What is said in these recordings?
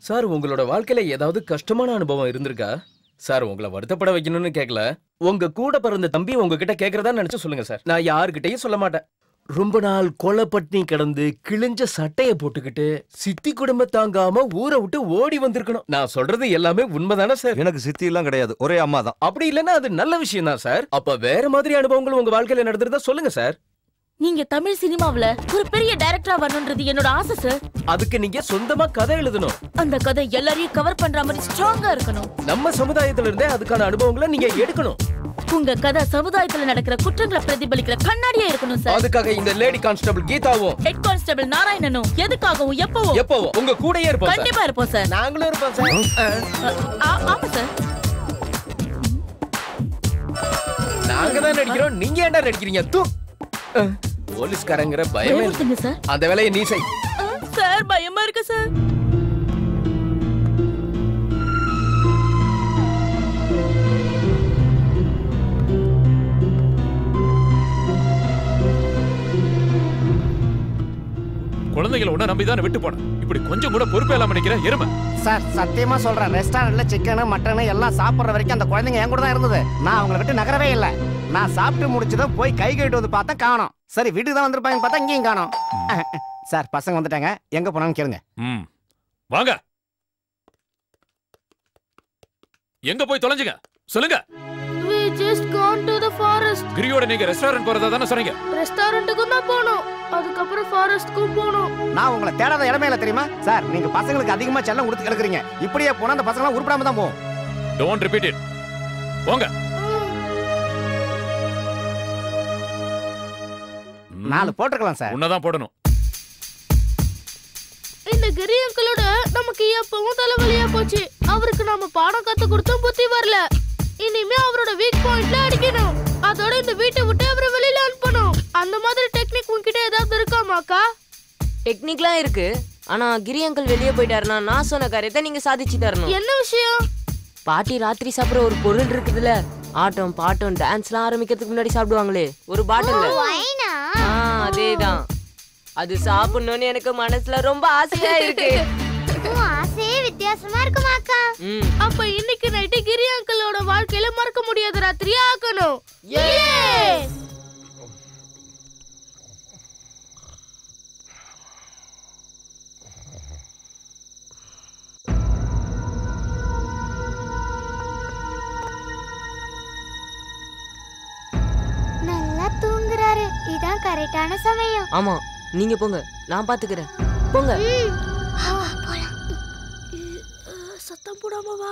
Sir உங்களோட வாழ்க்கையில ஏதாவது கஷ்டமான அனுபவம் இருந்திருக்கா சார் உங்களை வருத்தப்பட வைக்கணும்னு கேட்கல உங்க கூட பிறந்த தம்பி உங்ககிட்ட கேக்குறதா நினைச்சு சொல்லுங்க சார் நான் யாருக்கிட்டையும் சொல்ல மாட்டேன் ரொம்ப நாள் கொலை பட்டினி கிடந்து கிழிஞ்ச சட்டைய போட்டுக்கிட்டு சித்தி குடும்ப தாங்காம ஊரை விட்டு ஓடி வந்திருக்கணும் நான் சொல்றது எல்லாமே உண்மைதானே சார் எனக்கு சித்தி எல்லாம் கிடையாது ஒரே அம்மா தான் அப்படி இல்லைன்னா அது நல்ல விஷயம் தான் சார் அப்ப வேற மாதிரி அனுபவங்கள் உங்க வாழ்க்கையில நடந்திருந்தா சொல்லுங்க சார் நீங்க தமிழ் சினிமாவுல ஒரு பெரிய டைரக்டரா வரணும்ன்றது என்னோட ஆசை சார் அதுக்கு நீங்க சொந்தமா கதை எழுதணும் அந்த கதை எல்லாரையும் கவர் பண்ற மாதிரி ஸ்ட்ராங்கா இருக்கணும் நம்ம சமுதாயத்துல இருந்தே அதுக்கான அனுபவங்களை நீங்க எடுக்கணும் உங்க கதை சமுதாயத்துல நடக்கிற குற்றங்களை பிரதிபலிக்கிற கண்ணாடியா இருக்கணும் சார் அதுக்காக இந்த லேடி கான்ஸ்டபிள் கீதாவும் ஹெட் கான்ஸ்டபிள் நாராயணனும் எதுக்காகவும் எப்பவும் எப்பவும் உங்க கூடயே இருப்போம் சார் கண்டிப்பா இருப்போம் சார் நாங்களும் இருப்போம் சார் ஆ- ஆமா சார் நாங்க தான் நடிக்கிறோம் நீங்க ஏன்டா நடிக்கிறீங்க தூ அஹ், போலீஸ்காரங்கிற பயமே இல்ல. பயமுறுத்துங்க சார் அந்த வேலையை நீ செய் ஆ, சார் பயமா இருக்கு சார் குழந்தைகளை உன்ன நம்பி தான் விட்டு போனேன் இப்படி கொஞ்சம் கூட பொறுப்பே இல்லாம நிக்கிற எருமை சார் சத்தியமா சொல்றேன் ரெஸ்டாரண்ட்ல சிக்கனு மட்டனு எல்லாம் சாப்பிடுற வரைக்கும் அந்த குழந்தைங்க என் கூட தான் இருந்தது நான் அவங்கள விட்டு நகரவே இல்லை நான் சாப்பிட்டு முடிச்சதும் போய் கை கழுவிட்டு வந்து பார்த்தா காணோம் சரி வீட்டுக்கு தான் வந்திருப்பாங்க பார்த்தா இங்கேயும் காணோம் சார் பசங்க வந்துட்டாங்க எங்க போனான்னு கேளுங்க ம் வாங்க எங்க போய் தொலைஞ்சுங்க சொல்லுங்க We just gone to the forest. கிரியோட நீங்க ரெஸ்டாரண்ட் போறதா தானே சொன்னீங்க ரெஸ்டாரண்ட்டுக்கும் தான் போனோம் அதுக்கப்புறம் ஃபாரஸ்ட்க்கும் போனோம் நான் உங்களை தேடாத இடமே இல்லை தெரியுமா சார் நீங்க பசங்களுக்கு அதிகமா செல்லம் கொடுத்து கிடக்குறீங்க இப்படியே போனா அந்த பசங்க உருப்படாம தான் போகும் டோன்ட் ரிப்பீட் இட் போங்க ம், நாலு போட்டிருக்கலாம் சார் உன்னதான் போடணும் இந்த கிரி அங்கிளோட நமக்கு எப்பவும் தலைவலியா போச்சு அவருக்கு நாம பாடம் கத்து கொடுத்தும் புத்தி வரல இனிமே அவரோட வீக் பாயிண்ட்ல அடிக்கணும் அதோட இந்த வீட்டை விட்டு அவரை வெளியில அனுப்பணும் அந்த மாதிரி டெக்னிக் உன்கிட்ட ஏதாவது இருக்காமாக்கா டெக்னிக்லாம் இருக்கு ஆனா கிரி அங்கிள் வெளியே போயிட்டாருன்னா நான் சொன்ன காரியத்தை நீங்க சாதிச்சு தரணும் என்ன விஷயம் பாட்டி ராத்திரி சாப்பிடுற ஒரு பொருள் இருக்குதுல்ல ஆட்டம் பாட்டம் டான்ஸ்லாம் ஆரம்பிக்கிறதுக்கு முன்னாடி சாப்பிடுவாங்களே ஒரு பாட்டில் ஆ அதேதான் அது சாப்பிடணும்னு எனக்கு மனசுல ரொம்ப ஆசையா இருக்கு ஆசையே வித்தியாசமா இருக்குமாக்கா ம் அப்ப இன்னைக்கு நைட்டு கிரி அங்கிளோட வாழ்க்கையில மறக்க முடியாத ராத்திரியா ஆக்கணும் நல்லா தூங்குறாரு இதான் கரெக்டான சமயம் ஆமா நீங்க போங்க நான் பாத்துக்கிறேன் போங்க சத்தம் போடாம வா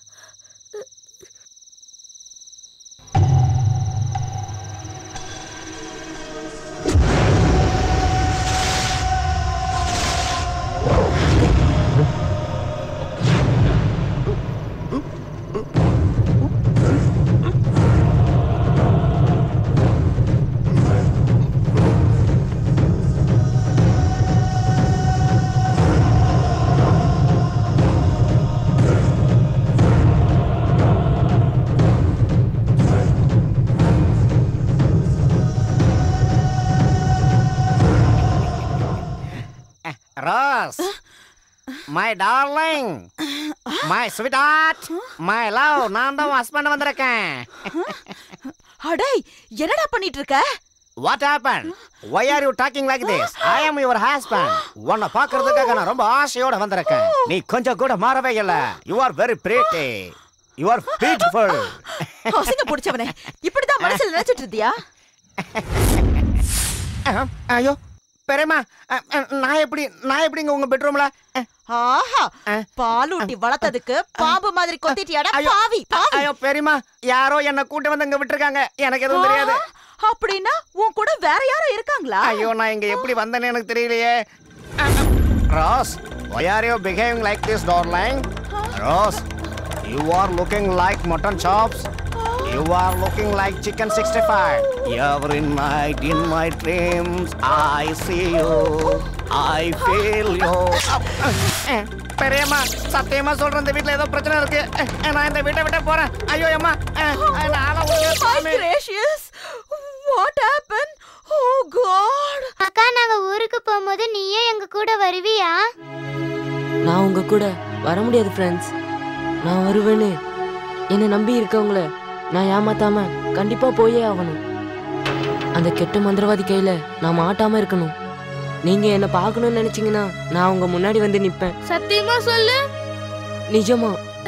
Rose my darling my sweetheart my love நான் தான் ஹஸ்பண்ட் வந்திருக்கேன் அடே என்னடா பண்ணிட்டு இருக்க what happen why are you talking like this i am your husband உன்னை பார்க்கிறதுக்காக நான் ரொம்ப ஆசையோட வந்திருக்கேன் நீ கொஞ்சம் கூட மாறவே இல்ல you are very pretty you are beautiful அசிங்க பிடிச்சவனே இப்படிதான் மனசுல நினைச்சிட்டு இருந்தியா அஹ், ஐயோ பெரியம்மா அஹ், அஹ், நான் எப்படி நான் எப்படிங்க உங்க பெட்ரூம்ல ஆஹா பாலூட்டி வளர்த்ததுக்கு பாம்பு மாதிரி கொத்திட்டியாடா ஐயோ, பாவி பாவி ஐயோ பெரியம்மா யாரோ என்ன கூட்டி வந்து இங்க விட்டுருக்காங்க எனக்கு எதுவும் தெரியாது ஆஹா, அப்படின்னா உன் கூட வேற யாரும் இருக்காங்களா ஐயோ நான் இங்க எப்படி வந்தேன்னு எனக்கு தெரியலையே Rose why are you behaving like this darling Rose you are looking like mutton chops you are looking like chicken 65 every night in my dreams i see you i feel you பெரியம்மா சத்தியமா சொல்றேன் இந்த வீட்ல ஏதோ பிரச்சனை இருக்கு அஹ், நான் இந்த வீட்டை விட்டு போறேன் ஐயோ அம்மா அஹ், அஹ், நானா உங்களை My சாமி. gracious what happened oh god அக்கா நாங்க ஊருக்கு போகும்போது நீயே எங்க கூட வருவியா நான் உங்க கூட வர முடியாது ஃப்ரெண்ட்ஸ் நான் வருவேன்னு என்னை நம்பி இருக்கவங்கள நான் ஏமாத்தாம கண்டிப்பா போயே ஆகணும் அந்த கெட்ட மந்திரவாதி கையில நான் மாட்டாம இருக்கணும் நீங்க என்ன பார்க்கணும்னு நினைச்சீங்கன்னா நான் உங்க முன்னாடி வந்து நிப்பேன் சத்தியமா சொல்லு நிஜமா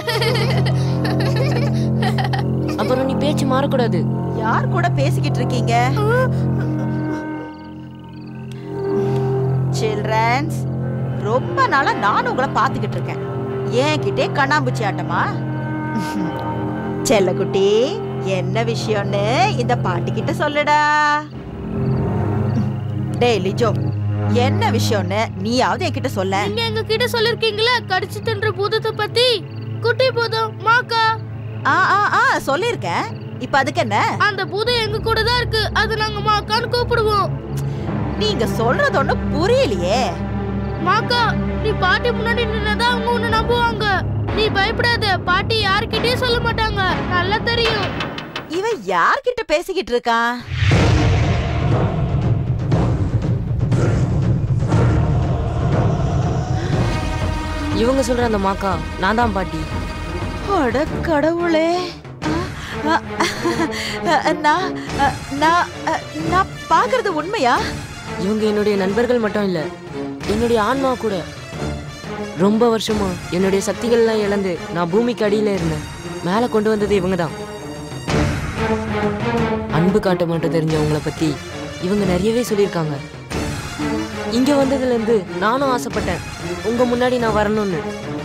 அப்புறம் நீ பேச்சு மாறக்கூடாது யார் கூட பேசிக்கிட்டு இருக்கீங்க சில்ட்ரன்ஸ் ரொம்ப நாளா நானும் உங்களை பார்த்துக்கிட்டு இருக்கேன் என்கிட்டே கண்ணாம்பூச்சி ஆட்டமா செல்லக்குட்டி என்ன விஷயம்னு இந்த பாட்டி கிட்ட சொல்லுடா டேய் லிஜோ என்ன விஷயம்னு நீயாவது என்கிட்ட சொல்ல நீங்க எங்க கிட்ட சொல்லிருக்கீங்களா கடிச்சு தின்ற பூதத்தை பத்தி குட்டி பூதம் மாக்கா ஆ ஆ ஆ சொல்லிருக்கேன் இப்ப அதுக்கு என்ன அந்த பூதம் எங்க கூட தான் இருக்கு அது நாங்க மாக்கான்னு கூப்பிடுவோம் நீங்க சொல்றது ஒண்ணு புரியலையே மாக்கா நீ பாட்டி முன்னாடி நின்னதா அவங்க உன்னை நம்புவாங்க நீ பயப்படாத பாட்டி யார்கிட்டயும் சொல்ல மாட்டாங்க நல்லா தெரியும் இவன் யார்கிட்ட பேசிக்கிட்டு இருக்கான் இவங்க சொல்ற அந்த மாக்கா நான் தான் பாட்டி அட கடவுளே அ, அ, நான் அ, நான் அ, நான் பாக்குறது உண்மையா இவங்க என்னுடைய நண்பர்கள் மட்டும் இல்ல என்னுடைய ஆன்மா கூட ரொம்ப வருஷமா என்னுடைய சக்திகள்லாம் இழந்து நான் பூமிக்கு அடியில இருந்தேன் மேலே கொண்டு வந்தது இவங்க தான் அன்பு காட்ட மட்டும் தெரிஞ்சவங்கள பத்தி இவங்க நிறையவே சொல்லியிருக்காங்க இங்க வந்ததுல இருந்து நானும் ஆசைப்பட்டேன் உங்க முன்னாடி நான் வரணும்னு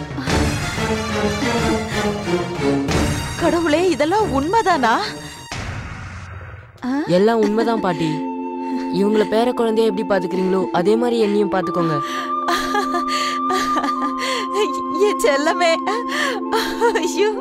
கடவுளே இதெல்லாம் உண்மைதானா எல்லாம் உண்மைதான் பாட்டி இவங்கள பேர குழந்தைய எப்படி பாத்துக்கிறீங்களோ அதே மாதிரி என்னையும் பாத்துக்கோங்க என் செல்லமே ஐயோ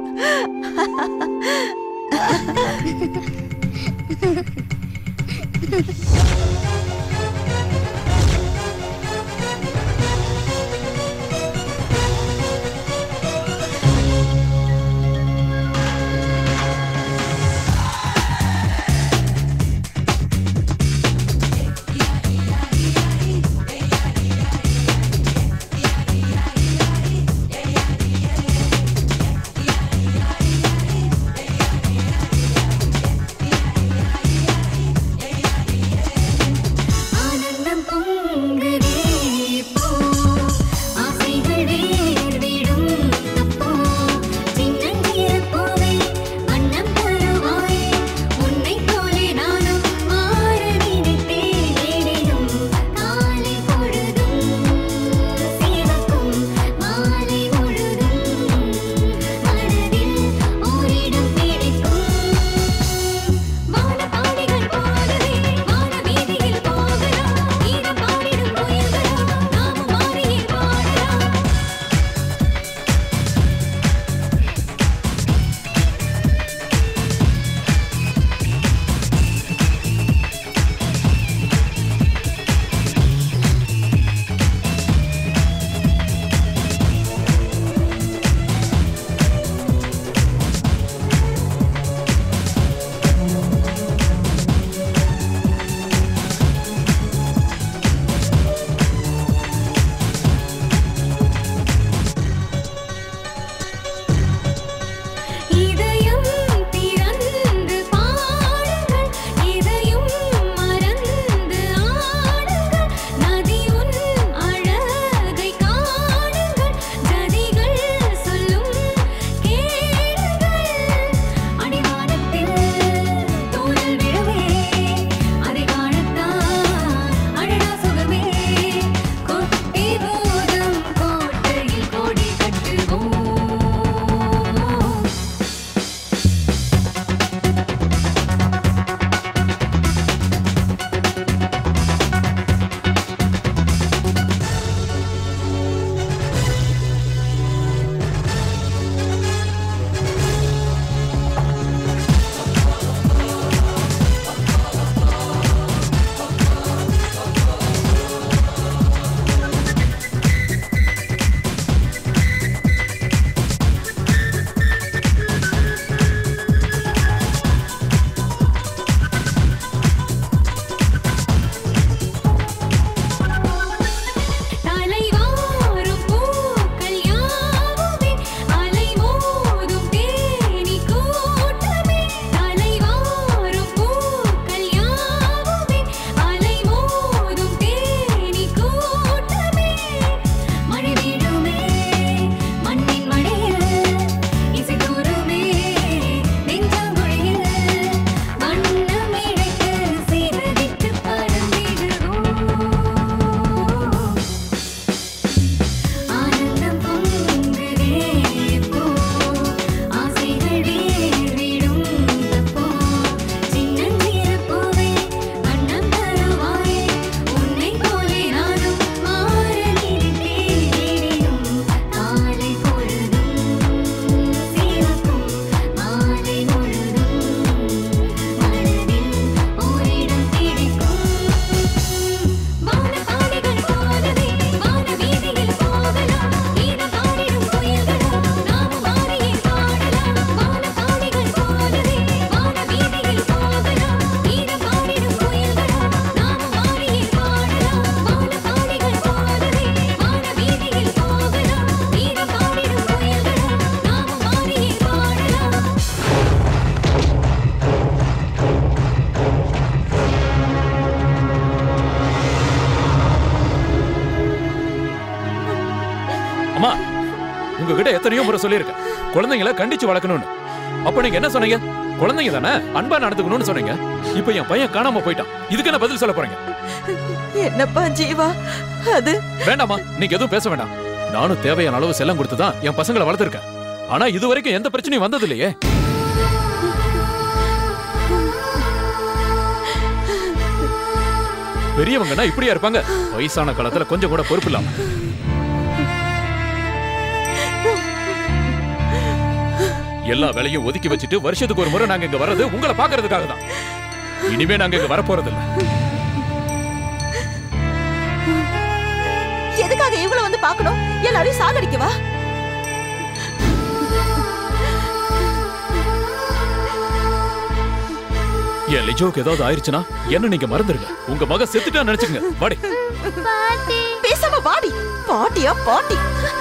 உங்ககிட்ட எத்தனையோ முறை சொல்லியிருக்கேன் குழந்தைங்களை கண்டிச்சு வளர்க்கணும்னு அப்ப நீங்க என்ன சொன்னீங்க குழந்தைங்க தானே அன்பா நடந்துக்கணும்னு சொன்னீங்க இப்ப என் பையன் காணாம போயிட்டான் இதுக்கு என்ன பதில் சொல்ல போறீங்க என்னப்பா ஜீவா அது வேண்டாமா நீங்க எதுவும் பேச வேண்டாம் நானும் தேவையான அளவு செல்லம் கொடுத்து தான் என் பசங்களை வளர்த்துருக்கேன் ஆனா இது வரைக்கும் எந்த பிரச்சனையும் வந்தது இல்லையே பெரியவங்கன்னா இப்படியா இருப்பாங்க வயசான காலத்துல கொஞ்சம் கூட பொறுப்பு இல்லாம எல்லா வேலையும் ஒதுக்கி வச்சுட்டு வருஷத்துக்கு ஒரு முறை நாங்க இங்க வர்றது உங்களை பாக்குறதுக்காக தான் இனிமே நாங்க இங்க வரப்போறது இல்ல எதுக்காக இவள வந்து பார்க்கணும் எல்லாரையும் சாகடிக்கவா என் லிஜோக்கு ஏதாவது ஆயிருச்சுன்னா என்ன நீங்க மறந்துருங்க உங்க மக செத்துட்டா நினைச்சுங்க வாடி பாட்டி பேசாம வாடி பாட்டியா பாட்டி